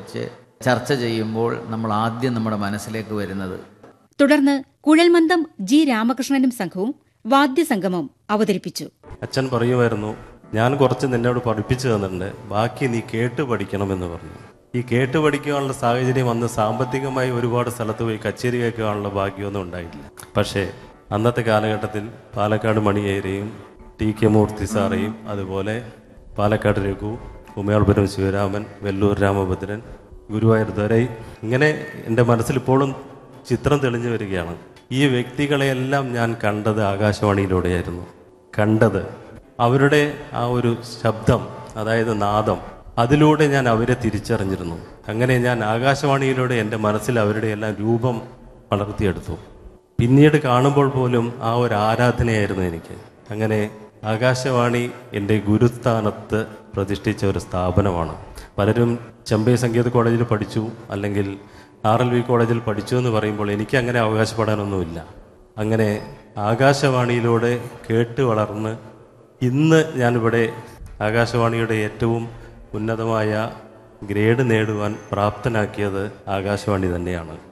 കുറിച്ച് ചർച്ച ചെയ്യുമ്പോൾ നമ്മൾ ആദ്യം നമ്മുടെ മനസ്സിലേക്ക് വരുന്നത് തുടർന്ന് കുഴൽമന്ദം ജി രാമകൃഷ്ണനും സംഘവും വാദ്യസംഗമം അവതരിപ്പിച്ചു അച്ഛൻ പറയുമായിരുന്നു ഞാൻ കുറച്ച് നിന്നോട് പഠിപ്പിച്ചു തന്നിട്ടുണ്ട് ബാക്കി നീ കേട്ട് പഠിക്കണമെന്ന് പറഞ്ഞു ഈ കേട്ട് പഠിക്കാനുള്ള സാഹചര്യം അന്ന് സാമ്പത്തികമായി ഒരുപാട് സ്ഥലത്ത് പോയി കച്ചേരി കേൾക്കാനുള്ള ഭാഗ്യമൊന്നും ഉണ്ടായിട്ടില്ല പക്ഷേ അന്നത്തെ കാലഘട്ടത്തിൽ പാലക്കാട് മണിയേരെയും ടി കെ മൂർത്തി സാറേയും അതുപോലെ പാലക്കാട് രഘു ഉമയാൾപുരം ശിവരാമൻ വെല്ലൂർ രാമഭദ്രൻ ഗുരുവായൂർ ദൊരൈ ഇങ്ങനെ എൻ്റെ മനസ്സിൽ ഇപ്പോഴും ചിത്രം തെളിഞ്ഞു വരികയാണ് ഈ വ്യക്തികളെയെല്ലാം ഞാൻ കണ്ടത് ആകാശവാണിയിലൂടെയായിരുന്നു കണ്ടത് അവരുടെ ആ ഒരു ശബ്ദം അതായത് നാദം അതിലൂടെ ഞാൻ അവരെ തിരിച്ചറിഞ്ഞിരുന്നു അങ്ങനെ ഞാൻ ആകാശവാണിയിലൂടെ എൻ്റെ മനസ്സിൽ അവരുടെ എല്ലാം രൂപം വളർത്തിയെടുത്തു പിന്നീട് കാണുമ്പോൾ പോലും ആ ഒരു ആരാധനയായിരുന്നു എനിക്ക് അങ്ങനെ ആകാശവാണി എൻ്റെ ഗുരുസ്ഥാനത്ത് പ്രതിഷ്ഠിച്ച ഒരു സ്ഥാപനമാണ് പലരും ചെമ്പൈ സംഗീത കോളേജിൽ പഠിച്ചു അല്ലെങ്കിൽ ആർ എൽ വി കോളേജിൽ പഠിച്ചു എന്ന് പറയുമ്പോൾ എനിക്ക് അങ്ങനെ അവകാശപ്പെടാനൊന്നുമില്ല അങ്ങനെ ആകാശവാണിയിലൂടെ കേട്ട് വളർന്ന് ഇന്ന് ഞാനിവിടെ ആകാശവാണിയുടെ ഏറ്റവും ഉന്നതമായ ഗ്രേഡ് നേടുവാൻ പ്രാപ്തനാക്കിയത് ആകാശവാണി തന്നെയാണ്